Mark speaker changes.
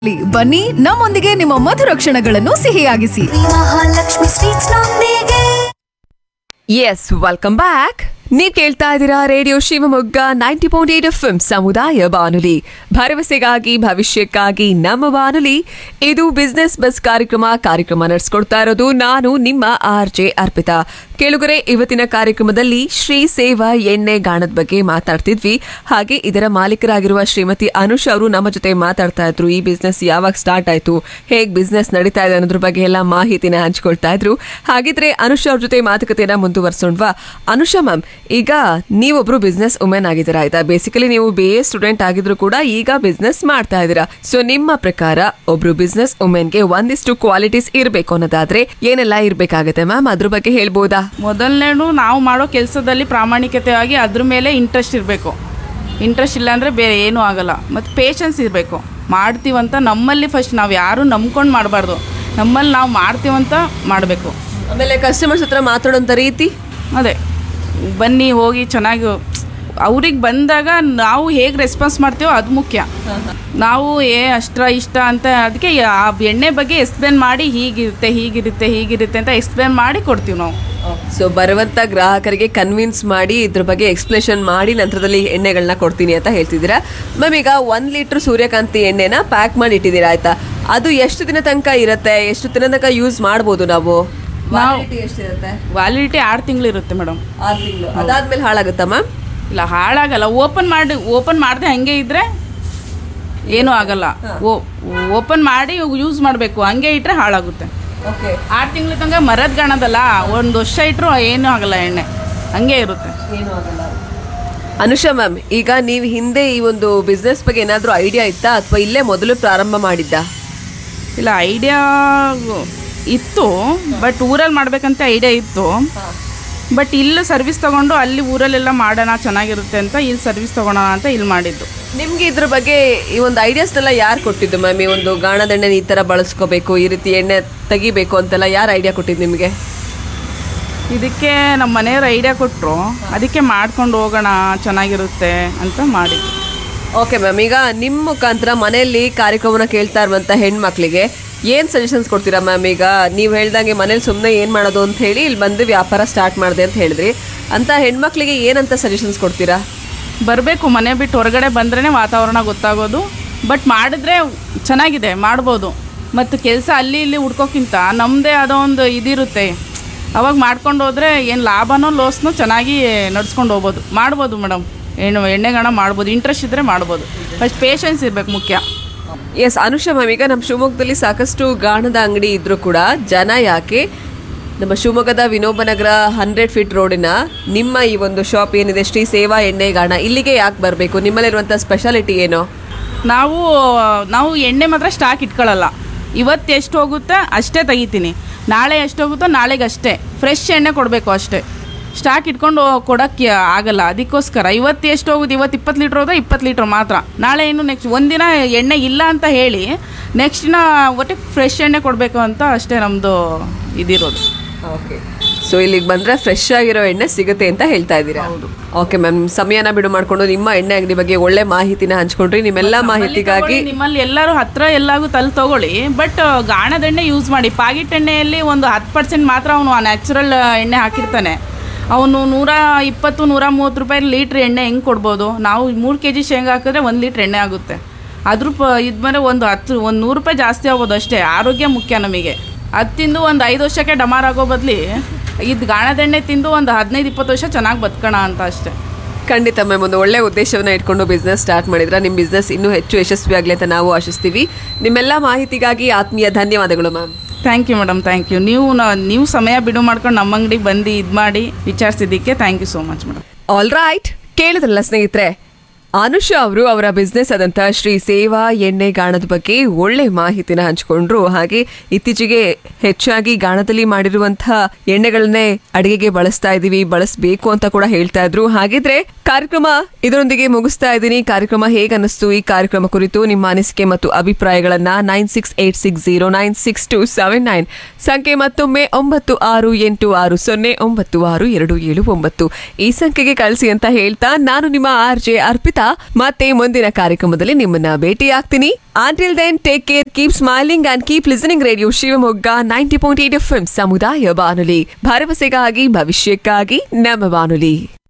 Speaker 1: ಬನ್ನಿ ನಮ್ಮೊಂದಿಗೆ ನಿಮ್ಮ ಮಧುರ ಕ್ಷಣಗಳನ್ನು ಸಿಹಿಯಾಗಿಸಿ
Speaker 2: ಮಹಾಲಕ್ಷ್ಮಿ ಸ್ವೀಟ್ಸ್ ನೊಂದಿಗೆ
Speaker 3: ಎಸ್ ವೆಲ್ಕಮ್ ಬ್ಯಾಕ್ ನೀವ್ ಕೇಳ್ತಾ ಇದ್ದೀರಾ radio Shivamogga ninety point eight F ಸಮುದಾಯ ಬಾನುಲಿ ಭರವಸೆಗಾಗಿ ಭವಿಷ್ಯಕ್ಕಾಗಿ ನಮ್ಮ ಬಾನುಲಿ ಇದು ಬಿಸ್ನೆಸ್ ಬಸ್ ಕಾರ್ಯಕ್ರಮ ಕಾರ್ಯಕ್ರಮ ನಡೆಸ್ಕೊಡ್ತಾ ಇರೋದು ನಾನು ನಿಮ್ಮ ಆರ್ ಜೆ ಅರ್ಪಿತಾ ಕೇಳುಗರೆ ಇವತ್ತಿನ ಕಾರ್ಯಕ್ರಮದಲ್ಲಿ ಶ್ರೀ ಸೇವಾ ಎಣ್ಣೆ ಗಾಣದ ಬಗ್ಗೆ ಮಾತಾಡ್ತಿದ್ವಿ ಹಾಗೆ ಇದರ ಮಾಲೀಕರಾಗಿರುವ ಶ್ರೀಮತಿ ಅನುಷ್ ಅವರು ನಮ್ಮ ಜೊತೆ ಮಾತಾಡ್ತಾ ಇದ್ರು ಈ ಬಿಸ್ನೆಸ್ ಯಾವಾಗ ಸ್ಟಾರ್ಟ್ ಆಯ್ತು ಹೇಗ್ ಬಿಸ್ನೆಸ್ ನಡೀತಾ ಇದೆ ಅನ್ನೋದ್ರ ಬಗ್ಗೆ ಎಲ್ಲ ಮಾಹಿತಿನ ಹಂಚ್ಕೊಳ್ತಾ ಇದ್ರು ಹಾಗಿದ್ರೆ ಅನುಷ್ ಅವ್ರ ಜೊತೆ ಮಾತುಕತೆಯನ್ನ ಮುಂದುವರ್ಸೋಣ್ವಾ ಅನುಷ ಮ್ಯಾಮ್ ಈಗ ನೀವೊಬ್ರು ಬಿಸ್ನೆಸ್ ವುಮೆನ್ ಆಗಿದ್ದೀರಾ ಆಯ್ತಾ ಬೇಸಿಕಲಿ ನೀವು ಬಿ ಎ ಸ್ಟೂಡೆಂಟ್ ಆಗಿದ್ರು ಕೂಡ ಈಗ ಬಿಸ್ನೆಸ್ ಮಾಡ್ತಾ ಇದ್ದೀರಾ ಸೊ ನಿಮ್ಮ ಪ್ರಕಾರ ಒಬ್ರು ಬಿಸ್ನೆಸ್ ವುಮೆನ್ಗೆ ಒಂದಿಷ್ಟು ಕ್ವಾಲಿಟೀಸ್ ಇರಬೇಕು ಅನ್ನೋದಾದ್ರೆ ಏನೆಲ್ಲ ಇರ್ಬೇಕಾಗತ್ತೆ ಮ್ಯಾಮ್ ಅದ್ರ ಬಗ್ಗೆ ಹೇಳ್ಬೋದಾ
Speaker 4: ಮೊದಲನೇದು ನಾವು ಮಾಡೋ ಕೆಲಸದಲ್ಲಿ ಪ್ರಾಮಾಣಿಕತೆಯಾಗಿ ಅದ್ರ ಮೇಲೆ ಇಂಟ್ರೆಸ್ಟ್ ಇರಬೇಕು ಇಂಟ್ರೆಸ್ಟ್ ಇಲ್ಲ ಅಂದರೆ ಬೇರೆ ಏನೂ ಆಗಲ್ಲ ಮತ್ತು ಪೇಷನ್ಸ್ ಇರಬೇಕು ಮಾಡ್ತೀವಂತ ನಮ್ಮಲ್ಲಿ ಫಸ್ಟ್ ನಾವು ಯಾರೂ ನಂಬ್ಕೊಂಡು ಮಾಡಬಾರ್ದು ನಮ್ಮಲ್ಲಿ ನಾವು ಮಾಡ್ತೀವಂತ ಮಾಡಬೇಕು
Speaker 3: ಆಮೇಲೆ ಕಸ್ಟಮರ್ಸ್ ಹತ್ರ ಮಾತಾಡೋಂಥ ರೀತಿ
Speaker 4: ಅದೇ ಬನ್ನಿ ಹೋಗಿ ಚೆನ್ನಾಗಿ ಅವ್ರಿಗೆ ಬಂದಾಗ ನಾವು ಹೇಗೆ ರೆಸ್ಪಾನ್ಸ್ ಮಾಡ್ತೀವೋ ಅದು ಮುಖ್ಯ ನಾವು ಏ ಅಷ್ಟ್ರ ಇಷ್ಟ ಅಂತ ಅದಕ್ಕೆ ಆ ಎಣ್ಣೆ ಬಗ್ಗೆ ಎಕ್ಸ್ಪ್ಲೇನ್ ಮಾಡಿ ಹೀಗಿರುತ್ತೆ ಹೀಗಿರುತ್ತೆ ಹೀಗಿರುತ್ತೆ ಅಂತ ಎಕ್ಸ್ಪ್ಲೇನ್ ಮಾಡಿ ಕೊಡ್ತೀವಿ ನಾವು
Speaker 3: ಸೊ ಬರುವಂತ ಗ್ರಾಹಕರಿಗೆ ಕನ್ವಿನ್ಸ್ ಮಾಡಿ ಇದ್ರ ಬಗ್ಗೆ ಎಕ್ಸ್ಪ್ಲೇಷನ್ ಮಾಡಿ ನಂತರದಲ್ಲಿ ಎಣ್ಣೆಗಳನ್ನ ಕೊಡ್ತೀನಿ ಅಂತ ಹೇಳ್ತಿದ್ದೀರಾ ಮ್ಯಾಮ್ ಈಗ ಒಂದ್ ಲೀಟರ್ ಸೂರ್ಯಕಾಂತಿ ಎಣ್ಣೆನ ಪ್ಯಾಕ್ ಮಾಡಿ ಇಟ್ಟಿದ್ದೀರಾ ಆಯ್ತಾ ಅದು ಎಷ್ಟು ದಿನ ತನಕ ಇರುತ್ತೆ ಎಷ್ಟು ದಿನ ತನಕ ಯೂಸ್ ಮಾಡ್ಬೋದು ನಾವು
Speaker 4: ನಾವು
Speaker 3: ಎಷ್ಟಿರುತ್ತೆ
Speaker 4: ವ್ಯಾಲಿಡಿಟಿ ಆರು ತಿಂಗಳಿರುತ್ತೆ ಮೇಡಮ್
Speaker 3: ಆರು ತಿಂಗಳು ಅದಾದ್ಮೇಲೆ ಹಾಳಾಗುತ್ತಾ ಮ್ಯಾಮ್
Speaker 4: ಇಲ್ಲ ಹಾಳಾಗಲ್ಲ ಓಪನ್ ಮಾಡಿ ಓಪನ್ ಮಾಡದೆ ಹಂಗೆ ಇದ್ರೆ ಏನೂ ಆಗಲ್ಲ ಓಪನ್ ಮಾಡಿ ಯೂಸ್ ಮಾಡಬೇಕು ಹಂಗೆ ಇಟ್ಟರೆ ಹಾಳಾಗುತ್ತೆ
Speaker 3: ಓಕೆ
Speaker 4: ಆರು ತಿಂಗಳ ತನಕ ಮರದ ಕಾಣೋದಲ್ಲ ಒಂದು ವರ್ಷ ಇಟ್ಟರು ಏನೂ ಆಗಲ್ಲ ಎಣ್ಣೆ ಹಂಗೆ ಇರುತ್ತೆ
Speaker 3: ಅನುಷಾ ಮ್ಯಾಮ್ ಈಗ ನೀವು ಹಿಂದೆ ಈ ಒಂದು ಬಿಸ್ನೆಸ್ ಬಗ್ಗೆ ಏನಾದರೂ ಐಡಿಯಾ ಇತ್ತಾ ಅಥವಾ ಇಲ್ಲೇ ಮೊದಲು ಪ್ರಾರಂಭ ಮಾಡಿದ್ದ
Speaker 4: ಇಲ್ಲ ಐಡಿಯಾ ಇತ್ತು ಬಟ್ ಊರಲ್ಲಿ ಮಾಡ್ಬೇಕಂತ ಐಡಿಯಾ ಇತ್ತು ಬಟ್ ಇಲ್ಲಿ ಸರ್ವಿಸ್ ತಗೊಂಡು ಅಲ್ಲಿ ಊರಲ್ಲೆಲ್ಲ ಮಾಡೋಣ ಚೆನ್ನಾಗಿರುತ್ತೆ ಅಂತ ಇಲ್ಲಿ ಸರ್ವಿಸ್ ತಗೊಳೋಣ ಅಂತ ಇಲ್ಲಿ ಮಾಡಿದ್ದು
Speaker 3: ನಿಮ್ಗೆ ಇದ್ರ ಬಗ್ಗೆ ಈ ಒಂದು ಐಡಿಯಾಸ್ನೆಲ್ಲ ಯಾರು ಕೊಟ್ಟಿದ್ದು ಮ್ಯಾಮ್ ಈ ಒಂದು ಗಾಣದ ಎಣ್ಣೆ ಈ ಥರ ಬಳಸ್ಕೋಬೇಕು ಈ ರೀತಿ ಎಣ್ಣೆ ತೆಗಿಬೇಕು ಅಂತೆಲ್ಲ ಯಾರು ಐಡಿಯಾ ಕೊಟ್ಟಿದ್ದು ನಿಮಗೆ
Speaker 4: ಇದಕ್ಕೆ ನಮ್ಮ ಮನೆಯವ್ರು ಐಡಿಯಾ ಕೊಟ್ಟರು ಅದಕ್ಕೆ ಮಾಡ್ಕೊಂಡು ಹೋಗೋಣ ಚೆನ್ನಾಗಿರುತ್ತೆ ಅಂತ ಮಾಡಿದ್ದು
Speaker 3: ಓಕೆ ಮ್ಯಾಮ್ ಈಗ ನಿಮ್ಮ ಮುಖಾಂತರ ಮನೆಯಲ್ಲಿ ಕಾರ್ಯಕ್ರಮನ ಕೇಳ್ತಾ ಇರುವಂಥ ಹೆಣ್ಮಕ್ಳಿಗೆ ಏನು ಸಜೆಷನ್ಸ್ ಕೊಡ್ತೀರಾ ಮ್ಯಾಮ್ ಈಗ ನೀವು ಹೇಳ್ದಂಗೆ ಮನೇಲಿ ಸುಮ್ಮನೆ ಏನು ಮಾಡೋದು ಅಂತ ಹೇಳಿ ಇಲ್ಲಿ ಬಂದು ವ್ಯಾಪಾರ ಸ್ಟಾರ್ಟ್ ಮಾಡಿದೆ ಅಂತ ಹೇಳಿದ್ರಿ ಅಂತ ಹೆಣ್ಮಕ್ಳಿಗೆ ಏನಂತ ಸಜೆಷನ್ಸ್ ಕೊಡ್ತೀರಾ
Speaker 4: ಬರಬೇಕು ಮನೆ ಬಿಟ್ಟು ಹೊರಗಡೆ ಬಂದ್ರೇ ವಾತಾವರಣ ಗೊತ್ತಾಗೋದು ಬಟ್ ಮಾಡಿದ್ರೆ ಚೆನ್ನಾಗಿದೆ ಮಾಡ್ಬೋದು ಮತ್ತು ಕೆಲಸ ಅಲ್ಲಿ ಇಲ್ಲಿ ಹುಡ್ಕೋಕ್ಕಿಂತ ನಮ್ಮದೇ ಆದೋ ಒಂದು ಇದಿರುತ್ತೆ ಅವಾಗ ಮಾಡ್ಕೊಂಡು ಹೋದರೆ ಏನು ಲಾಭನೋ ಲೋಸ್ನೋ ಚೆನ್ನಾಗಿ ನಡ್ಸ್ಕೊಂಡು ಹೋಗ್ಬೋದು ಮಾಡ್ಬೋದು ಮೇಡಮ್ ಎಣ್ಣೆ ಎಣ್ಣೆಗಾಣ ಮಾಡ್ಬೋದು ಇಂಟ್ರೆಸ್ಟ್ ಇದ್ದರೆ ಮಾಡ್ಬೋದು ಫಸ್ಟ್ ಪೇಷನ್ಸ್ ಇರಬೇಕು ಮುಖ್ಯ
Speaker 3: ಎಸ್ ಅನುಷಾ ಮ್ಯಾಮ್ ಈಗ ನಮ್ಮ ಶಿವಮೊಗ್ಗದಲ್ಲಿ ಸಾಕಷ್ಟು ಗಾಣದ ಅಂಗಡಿ ಇದ್ರೂ ಕೂಡ ಜನ ಯಾಕೆ ನಮ್ಮ ಶಿವಮೊಗ್ಗದ ವಿನೋಬನಗರ ಹಂಡ್ರೆಡ್ ಫೀಟ್ ರೋಡಿನ ನಿಮ್ಮ ಈ ಒಂದು ಶಾಪ್ ಏನಿದೆ ಶ್ರೀ ಸೇವಾ ಎಣ್ಣೆ ಗಾಣ ಇಲ್ಲಿಗೆ ಯಾಕೆ ಬರಬೇಕು ನಿಮ್ಮಲ್ಲಿರುವಂಥ ಸ್ಪೆಷಾಲಿಟಿ ಏನು
Speaker 4: ನಾವು ನಾವು ಎಣ್ಣೆ ಮಾತ್ರ ಸ್ಟಾಕ್ ಇಟ್ಕೊಳ್ಳಲ್ಲ ಇವತ್ತು ಎಷ್ಟು ಹೋಗುತ್ತೆ ಅಷ್ಟೇ ತೆಗಿತೀನಿ ನಾಳೆ ಎಷ್ಟು ಹೋಗುತ್ತೋ ನಾಳೆಗೆ ಅಷ್ಟೇ ಫ್ರೆಶ್ ಎಣ್ಣೆ ಕೊಡಬೇಕು ಅಷ್ಟೇ ಸ್ಟಾಕ್ ಇಟ್ಕೊಂಡು ಕೊಡೋಕ್ಕೆ ಆಗಲ್ಲ ಅದಕ್ಕೋಸ್ಕರ ಇವತ್ತು ಎಷ್ಟು ಹೋಗುದು ಇವತ್ತು ಇಪ್ಪತ್ತು ಲೀಟ್ರ್ ಹೋದ್ರೆ ಇಪ್ಪತ್ತು ಲೀಟ್ರ್ ಮಾತ್ರ ನಾಳೆ ಇನ್ನು ನೆಕ್ಸ್ಟ್ ಒಂದಿನ ಎಣ್ಣೆ ಇಲ್ಲ ಅಂತ ಹೇಳಿ ನೆಕ್ಸ್ಟ್ ದಿನ ಒಟ್ಟಿಗೆ ಫ್ರೆಶ್ ಎಣ್ಣೆ ಕೊಡಬೇಕು ಅಂತ ಅಷ್ಟೇ ನಮ್ಮದು ಇದಿರೋದು
Speaker 3: ಓಕೆ ಸೊ ಇಲ್ಲಿಗೆ ಬಂದ್ರೆ ಫ್ರೆಶ್ ಆಗಿರೋ ಎಣ್ಣೆ ಸಿಗುತ್ತೆ ಅಂತ ಹೇಳ್ತಾ ಇದ್ದೀರಾ ಓಕೆ ಮ್ಯಾಮ್ ಸಮಯನ ಬಿಡು ಮಾಡ್ಕೊಂಡು ನಿಮ್ಮ ಎಣ್ಣೆ ಅಂಗಡಿ ಬಗ್ಗೆ ಒಳ್ಳೆ ಮಾಹಿತಿನ ಹಂಚ್ಕೊಂಡ್ರಿ ನಿಮ್ಮೆಲ್ಲ ಮಾಹಿತಿಗಾಗಿ
Speaker 4: ತಗೊಳ್ಳಿ, ನಿಮ್ಮಲ್ಲಿ ಎಲ್ಲರೂ ಹತ್ರ ಎಲ್ಲಾಗೂ ತಲೆ ತಗೊಳ್ಳಿ ಬಟ್ ಗಾಣದ ಎಣ್ಣೆ ಯೂಸ್ ಮಾಡಿ ಪಾಕಿಟ್ ಎಣ್ಣೆಯಲ್ಲಿ ಒಂದು ಹತ್ತು ಪರ್ಸೆಂಟ್ ಮಾತ್ರ ಅವನು ನ್ಯಾಚುರಲ್ ಎಣ್ಣೆ ಹಾಕಿರ್ತಾನೆ ಅವನು ನೂರ ಇಪ್ಪತ್ತು ನೂರ ಮೂವತ್ತು ರೂಪಾಯಿ ಲೀಟ್ರ್ ಎಣ್ಣೆ ಹೆಂಗೆ ಕೊಡ್ಬೋದು ನಾವು ಮೂರು ಕೆ ಜಿ ಶೇಂಗಾ ಹಾಕಿದ್ರೆ ಒಂದು ಲೀಟ್ರ್ ಎಣ್ಣೆ ಆಗುತ್ತೆ ಅದ್ರ ಪ ಇದ್ಮೇಲೆ ಒಂದು ಹತ್ತು ಒಂದು ನೂರು ರೂಪಾಯಿ ಜಾಸ್ತಿ ಆಗ್ಬೋದು ಅಷ್ಟೇ ಆರೋಗ್ಯ ಮುಖ್ಯ ನಮಗೆ ಅದು ತಿಂದು ಒಂದು ಐದು ವರ್ಷಕ್ಕೆ ಡಮಾರ್ ಆಗೋ ಬದಲಿ ಇದು ಗಾಣದ ಎಣ್ಣೆ ತಿಂದು ಒಂದು ಹದಿನೈದು ಇಪ್ಪತ್ತು ವರ್ಷ ಚೆನ್ನಾಗಿ ಬದುಕೋಣ ಅಂತ ಅಷ್ಟೇ
Speaker 3: ಖಂಡಿತ ಮ್ಯಾಮ್ ಒಂದು ಒಳ್ಳೆ ಉದ್ದೇಶವನ್ನ ಇಟ್ಕೊಂಡು ಬಿಸ್ನೆಸ್ ಸ್ಟಾರ್ಟ್ ಮಾಡಿದ್ರೆ ನಿಮ್ಮ ಬಿಸ್ನೆಸ್ ಇನ್ನೂ ಹೆಚ್ಚು ಯಶಸ್ವಿ ಆಗಲಿ ಅಂತ ನಾವು ಆಶಿಸ್ತೀವಿ ನಿಮ್ಮೆಲ್ಲ ಮಾಹಿತಿಗಾಗಿ ಆತ್ಮೀಯ ಧನ್ಯವಾದಗಳು ma'am
Speaker 4: thank you madam thank you ನೀವು ನ- ನೀವು ಸಮಯ ಬಿಡು ಮಾಡ್ಕೊಂಡು ನಮ್ಮ ಅಂಗಡಿಗೆ ಬಂದು ಇದು ಮಾಡಿ ವಿಚಾರಿಸಿದ್ದಕ್ಕೆ thank you so much madam
Speaker 3: all right ಕೇಳಿದ್ರಲ್ಲ ಸ್ನೇಹಿತರೆ ಅನುಷಾ ಅವರು ಅವರ ಬಿಸ್ನೆಸ್ ಆದಂತ ಶ್ರೀ ಸೇವಾ ಎಣ್ಣೆ ಗಾಣದ ಬಗ್ಗೆ ಒಳ್ಳೆ ಮಾಹಿತಿನ ಹಂಚಿಕೊಂಡ್ರು ಹಾಗೆ ಇತ್ತೀಚೆಗೆ ಹೆಚ್ಚಾಗಿ ಗಾಣದಲ್ಲಿ ಮಾಡಿರುವಂತಹ ಎಣ್ಣೆಗಳನ್ನೇ ಅಡಿಗೆಗೆ ಬಳಸ್ತಾ ಇದೀವಿ ಬಳಸಬೇಕು ಅಂತ ಕೂಡ ಹೇಳ್ತಾ ಇದ್ರು ಹಾಗಿದ್ರೆ ಕಾರ್ಯಕ್ರಮ ಇದರೊಂದಿಗೆ ಮುಗಿಸ್ತಾ ಇದ್ದೀನಿ ಕಾರ್ಯಕ್ರಮ ಹೇಗೆ ಅನ್ನಿಸ್ತು ಈ ಕಾರ್ಯಕ್ರಮ ಕುರಿತು ನಿಮ್ಮ ಅನಿಸಿಕೆ ಮತ್ತು ಅಭಿಪ್ರಾಯಗಳನ್ನ nine six eight six zero nine six two seven nine ಸಂಖ್ಯೆ ಮತ್ತೊಮ್ಮೆ ಒಂಬತ್ತು ಆರು ಎಂಟು ಆರು ಸೊನ್ನೆ ಒಂಬತ್ತು ಆರು ಎರಡು ಏಳು ಒಂಬತ್ತು ಈ ಸಂಖ್ಯೆಗೆ ಕಳಿಸಿ ಅಂತ ಹೇಳ್ತಾ ನಾನು ನಿಮ್ಮ ಆರ್ ಜೆ ಅರ್ಪಿತಾ ಹೇಳ್ತಾ ಮತ್ತೆ ಮುಂದಿನ ಕಾರ್ಯಕ್ರಮದಲ್ಲಿ ನಿಮ್ಮನ್ನ ಭೇಟಿಯಾಗ್ತೀನಿ until then take care keep smiling and keep listening radio Shivamogga ninety point eight F ಸಮುದಾಯ ಬಾನುಲಿ ಭರವಸೆಗಾಗಿ ಭವಿಷ್ಯಕ್ಕಾಗಿ ನಮ್ಮ ಬಾನುಲಿ